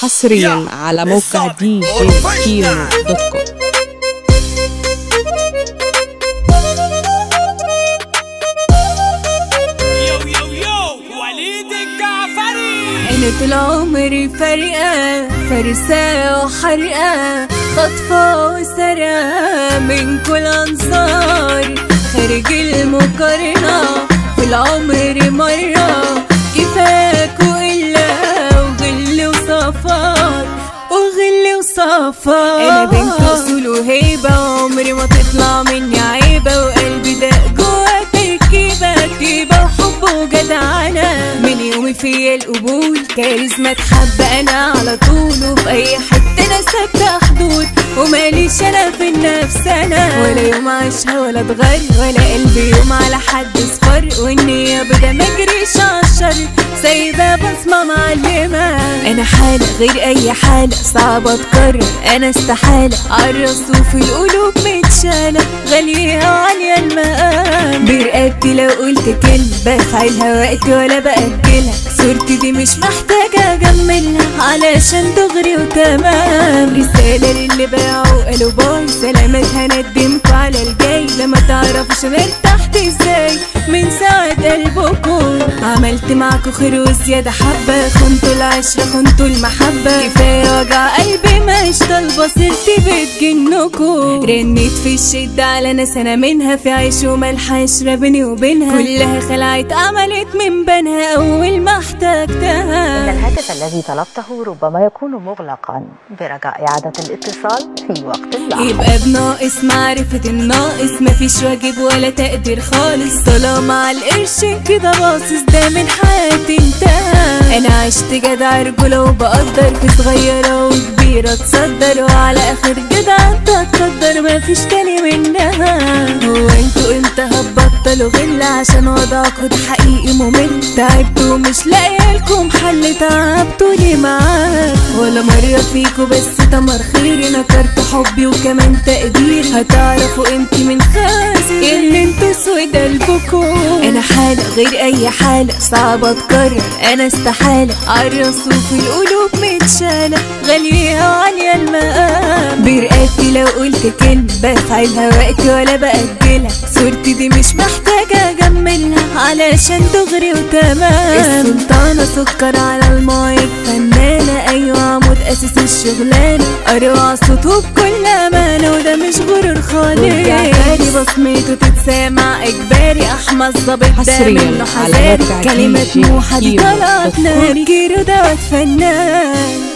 حصريا على موقع دي جي كيمو دوت كوم يو يو يو وليد الجعفري أنا طول عمري فارقة فرسة وحرقة خطفة وسرقة من كل أنصار خارج المقارنة في العمر مرة كفاك وإلا وغل وصفار وغل وصفار أنا بنت أصول وهيبة عمري ما تطلع مني عيبة وقلبي ده جوا تركيبة طيبة وحب وجدعنة من يومي فيا القبول كاريزما تحب أنا على طول وفي أي حتة أنا ثابتة حدود وماليش أنا في النفس أنا ولا يوم عاشها ولا اتغير ولا قلبي يوم على حد صفر والنية بدا ما اجريش عالشر سايبة بصمة معلمة أنا حالة غير أي حالة صعبة تكرر أنا استحالة عالراس وفي القلوب متشالة غالية وعالية المقام برقبتي لو قلت كلمة بفعلها وقت ولا بأجلها صورتي دي مش محتاجة أجملها علشان دغري وتمام رسالة للي باعوا قالوا باي سلامات هندمكوا على الجاي لما تعرفوش انا ارتحت ازاي من ساعة قلبكم عملت معاكوا خير وزيادة حبة خنتوا العشرة خنتوا المحبة كفاية وجع قلبي مش طالبة سيرتي بتجنكوا رنيت في الشدة على ناس انا منها في عيش وملح عشرة بيني وبينها كلها خلعت عملت من بينها اول ما إن احتجتها الهاتف الذي طلبته ربما يكون مغلقا برجاء إعادة الاتصال في وقت لاحق يبقى بناقص معرفة الناقص مفيش واجب ولا تقدير خالص طالما على القرش كده باصص ده من حياتي انتهى انا عشت جدع رجولة وبقدر في صغيرة وكبيرة تصدر وعلى اخر جدع انت تقدر مفيش تاني منها هو انتوا امتى هتبطلوا غل عشان وضعكوا ده حقيقي ممل تعبتوا ومش لاقيه لكم حل تعبتوا لي معاك ولا مرة فيكوا بس تمر خيري نكرت حبي وكمان تقدير هتعرفوا قيمتي من خاسر اللي انتوا سود قلبكم انا حالة غير اي حالة صعبة تكرر انا استحالة عالراس وفي القلوب متشالة غالية وعالية المقام برقبتي لو قلت كلمة بفعلها وقت ولا بأجلها صورتي دي مش محتاجة أجملها علشان دغري وتمام السلطانة سكر على المايك فنانة أيوة عمود أساس الشغلانة أروع صوته بكل أمانة وده مش غرور خالص والجعفري بصمته تتسامع إجباري أحمد ظابط ده حصرياً منه على حذاري موقع كلمة DJ موحة دي كيمو طلعت دوت كوم. ناري كيرو دوت فنان